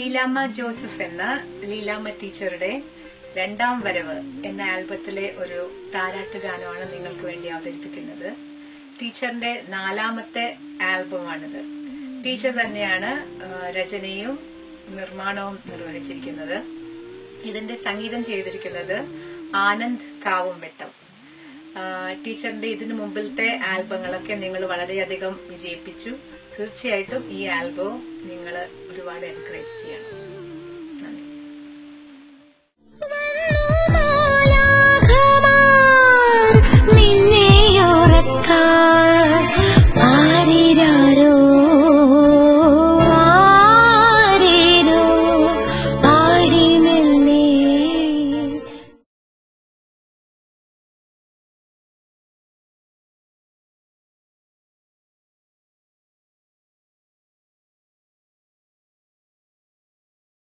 Leelamma Joseph എന്ന ലീലാമ്മ ടീച്ചറുടെ രണ്ടാം വരവ് എന്ന ആൽബത്തിലെ ഒരു താരാട്ട് ഗാനമാണ് നിങ്ങൾക്ക് വേണ്ടി അവതരിപ്പിക്കുന്നത് ടീച്ചറിന്റെ നാലാമത്തെ ആൽബമാണിത് ടീച്ചർ തന്നെയാണ് ആ, രചനയും നിർമ്മാണവും നിർവഹിച്ചിരിക്കുന്നത് ഇതിന്റെ സംഗീതം ചെയ്തിരിക്കുന്നത് ആനന്ദ് കാവുംവെട്ടം ആ, ടീച്ചറിന്റെ ഇതിനു മുമ്പിലത്തെ ആൽബങ്ങളൊക്കെ നിങ്ങൾ വളരെയധികം വിജയിപ്പിച്ചു തീർച്ചയായിട്ടും ഈ ആൽബവും നിങ്ങൾ ഒരുപാട് എൻകറേജ് ചെയ്യണം